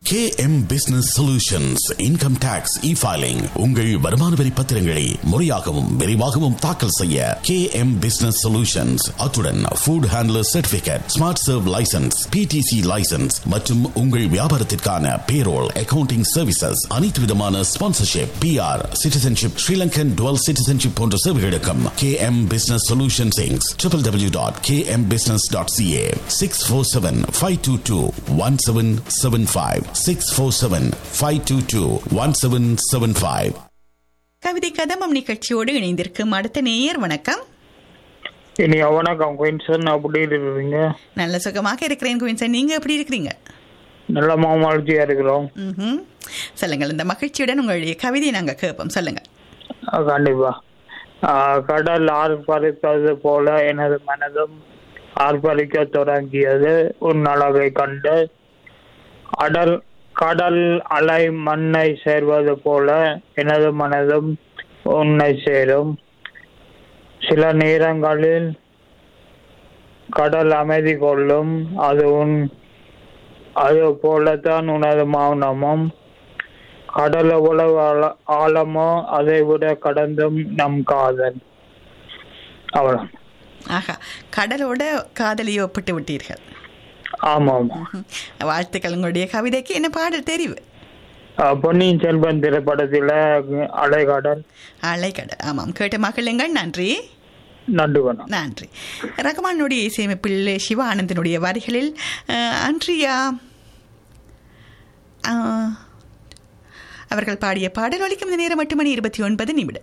KM Business Solutions Income Tax E-Filing உங்கள் வருமான வரி பத்திரங்களை முறையாகவும் விரைவாகவும் தாக்கல் செய்ய KM Business Solutions அத்துடன் Food Handler Certificate Smart Serve License PTC License மற்றும் உங்கள் வியாபாரத்திற்கான Payroll Accounting Services அனைத்து விதமான sponsorship PR Citizenship Sri Lankan Dual Citizenship போன்ற சேவைகளுக்கும் KM Business Solutions Inc. www.kmbusiness.ca 647-522-1775 647-522-1775 கவிதை கதம்பம் நிகழ்ச்சியோடு இணைந்திருக்கும் அடுத்த நேயர் வணக்கம் இனி வணக்கம் குயின்சன் அப்படி இருக்கிறீங்க நல்ல சுகமாக இருக்கிறேன் குவின்சன் நீங்க எப்படி இருக்கிறீங்க நல்ல மாமலர்ச்சியா இருக்கிறோம் ம்ஹும். சொல்லுங்கள் இந்த மகிழ்ச்சியுடன் உங்களுடைய கவிதையை நாங்க கேட்போம் சொல்லுங்க அஹ் கண்டிப்பா அஹ் கடல் ஆர்ப்பரித்தது போல எனது மனதும் ஆர்ப்பரிக்க தொடங்கியது உன் அழகை கண்டு அடல் கடல் அலை மண்ணை சேர்வது போல எனது மனதும் உன்னை சேரும் சில நேரங்களில் கடல் அமைதி கொள்ளும் அது உன் அது போலத்தான் உனது மௌனமும் கடல் எவ்வளவு ஆழ- ஆழமோ அதை விட கடந்தும் நம் காதல் அவ்வளவு ஆஹா கடலோட காதலியை ஒப்பிட்டு விட்டீர்கள் ஆமாம் ம்ஹும். வாழ்த்துக்கள் உங்களுடைய கவிதைக்கு என்ன பாடல் தெரிவு அஹ் பொன்னியின் செல்வன் திரைப்படத்துல அலைகடல் அலைக்கடல் ஆமாம் கேட்ட மகளுங்கள் நன்றி நன்றி வணக்கம் நன்றி ரகுமானுடைய இசையமைப்பில் சிவானந்தனுடைய வரிகளில் அஹ், அன்றியா அஹ், அவர்கள் பாடிய பாடல் ஒலிக்கும் இந்த நேரம் எட்டு மணி இருபத்தி ஒன்பது நிமிடம்